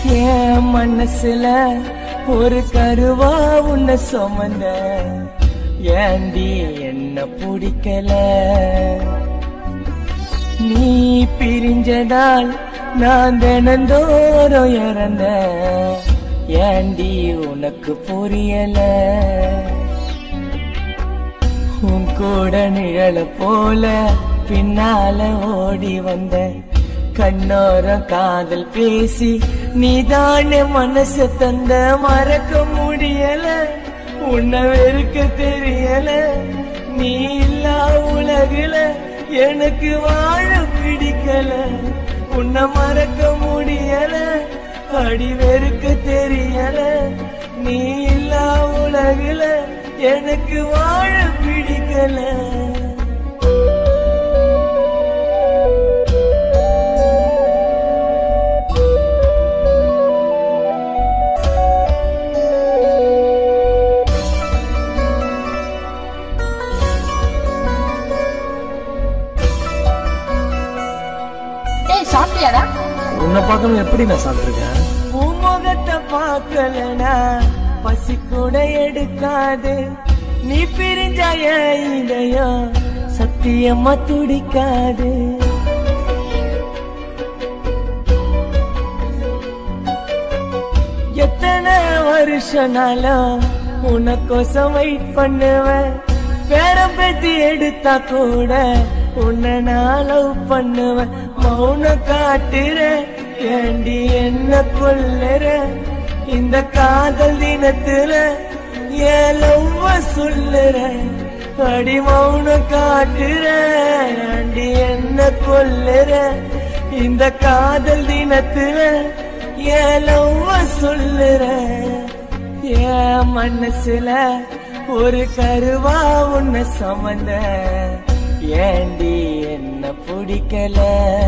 என் மனசுல ஒரு கருவா உன்னை சுமந்த ஏண்டி என்ன பிடிக்கல நீ பிரிஞ்சதால் நான் தினந்தோறும் இறந்த ஏண்டி உனக்கு புரியல உன் கூட நிழல போல பின்னால ஓடி வந்த கண்ணோர காதல் பேசி நீதானே மனசு தந்த மறக்க முடியல உன்னை வெறுக்க தெரியல நீ இல்லா உலகுல எனக்கு வாழ பிடிக்கல உன்னை மறக்க முடியல அடி வெறுக்க தெரியல நீ இல்லா உலகுல எனக்கு வாழ பிடிக்கல ஏய் சாப்பிட்டியாடா உன்னை பார்க்கணும் எப்படி நான் சாப்பிட்டுருக்கேன் உமுகத்தை பார்க்கலனா பசி கூட எடுக்காது நீ பிரிஞ்சா என் இதயம் சத்தியமா துடிக்காது எத்தனை வருஷனாலும் உனக்கோசம் வெயிட் பண்ணுவேன் பேரம் பேத்தி எடுத்தா கூட உன்னை நான் லவ் பண்ணுவேன் மௌனம் காட்டுற ஏண்டி என்ன கொல்லுற இந்த காதல் தினத்துல ஏன் லவ்வ சொல்லுற அடி மௌனம் காட்டுற ஏண்டி என்ன கொல்லுற இந்த காதல் தினத்துல ஏன் லவ்வ சொல்லுற என் மனசுல ஒரு கருவா உன்னை சமந்த ஏண்டி என்ன பிடிக்கல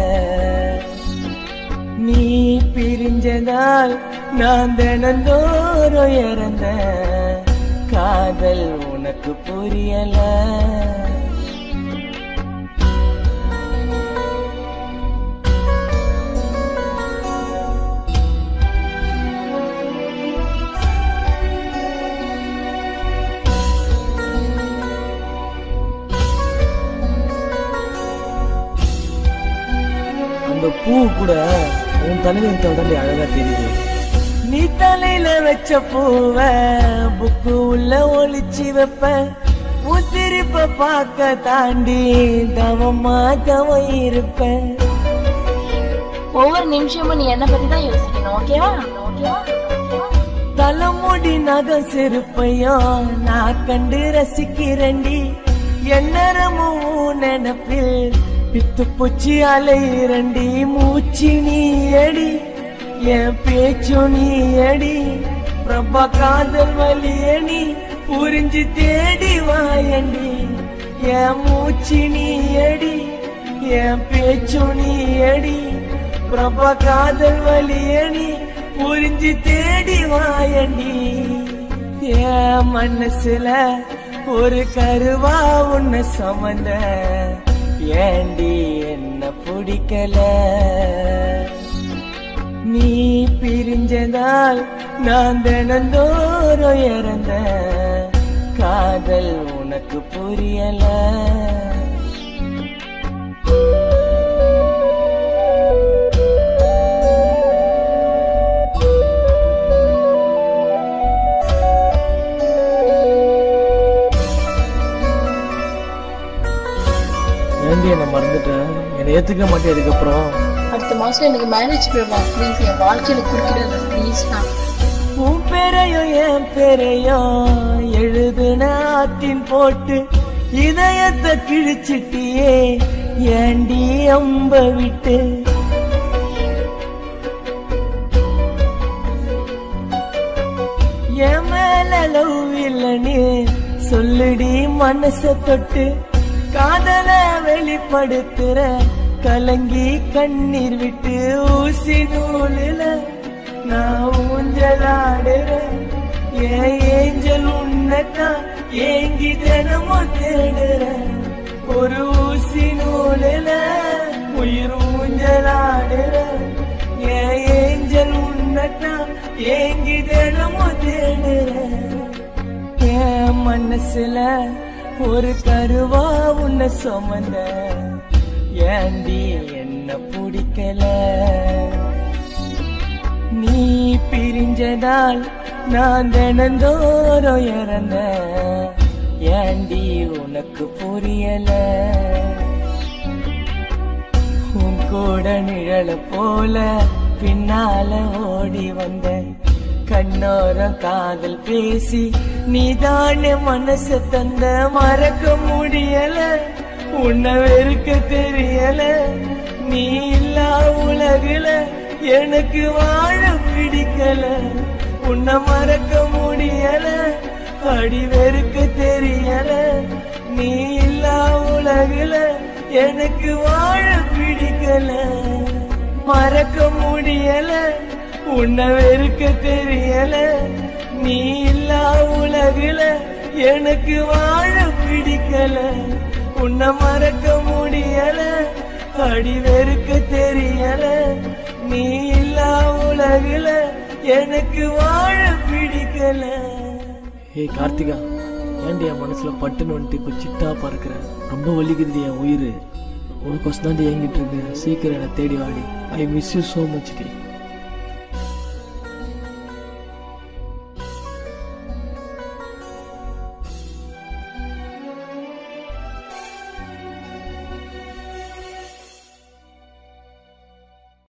நீ பிரிஞ்சதால் நான் தினந்தோறும் இறந்த காதல் உனக்கு புரியல அந்த பூ கூட உன் தலைவன் தாண்டி அழகா தெரியுது நீ தலையில வச்ச பூவ புக்கு உள்ள ஒளிச்சு வைப்ப உன் சிரிப்ப பார்க்க தாண்டி தவமா தவம் இருப்பேன் ஒவ்வொரு நிமிஷமும் நீ என்ன பத்தி தான் யோசிக்கணும் ஓகேவா ஓகேவா தலைமுடி நகம் செருப்பையும் நான் கண்டு ரசிக்கிறண்டி எந்நேரமும் உன் நினப்பில் பித்து பூச்சி அலையிரண்டி மூச்சு நீ அடி என் பேச்சு நீ அடி பிரபா காதல் வலியணி புரிஞ்சு தேடி வாயண்டி என் மூச்சு நீ அடி என் பேச்சு நீ அடி பிரபா காதல் வலியணி புரிஞ்சு தேடி வாயண்டி என் மனசுல ஒரு கருவா உன்னை சமந்த ஏண்டி என்ன பிடிக்கல நீ பிரிஞ்சதால் நான் தினந்தோறும் இறந்த காதல் உனக்கு புரியல ஏண்டி என்ன மறந்துட்டேன் என்னை ஏத்துக்க மாட்டேன் இதுக்கப்புறம் அடுத்த மாசம் எனக்கு மேரேஜ் பிரபா ப்ளீஸ் என் வாழ்க்கையில குறுக்கிட ப்ளீஸ் தான் உன் பேரையும் என் பேரையும் எழுதுன ஆத்தின் போட்டு இதயத்தை கிழிச்சிட்டியே ஏண்டி அம்ப விட்டு என் மேல லவ் இல்லைன்னு சொல்லுடி மனச தொட்டு காதல வெளிப்படுத்துற கலங்கி கண்ணீர் விட்டு ஊசி நூலில நான் ஊஞ்சலாடுறேன் என் ஏஞ்சல் உன்னதான் ஏங்கி தினமும் தேடுறேன் ஒரு ஊசி நூலில உயிர் ஊஞ்சலாடுறேன் என் ஏஞ்சல் உன்னை உன்னதான் ஏங்கி தினமும் தேடுறேன் என் மனசுல ஒரு கருவா உன்னை சுமந்த ஏண்டி என்ன பிடிக்கல நீ பிரிஞ்சதால் நான் தினந்தோறும் இறந்த ஏண்டி உனக்கு புரியல உன் கூட நிழல போல பின்னால ஓடி வந்த கண்ணோரம் காதல் பேசி நீதானே மனசு தந்த மறக்க முடியல உன்னை வெறுக்க தெரியல நீ இல்லா உலகுல எனக்கு வாழ பிடிக்கல உன்னை மறக்க முடியல அடி வெறுக்க தெரியல நீ இல்லா உலகுல எனக்கு வாழ பிடிக்கல மறக்க முடியல உன்னை வெறுக்க தெரியல நீ இல்லா உலகுல எனக்கு வாழ பிடிக்கல உன்னை மறக்க முடியல அடி வெறுக்க தெரியல நீ இல்லா உலகுல எனக்கு வாழ பிடிக்கல ஏய் கார்த்திகா ஏன்டி என் மனசுல பட்டுன்னு வந்துட்டு இப்போ சிட்டா பறக்கிற ரொம்ப வலிக்குதுடி என் உயிர் உனக்கொசம் தாண்டி ஏங்கிட்டு இருக்கு சீக்கிரம் என்னை தேடி வாடி I miss you so much D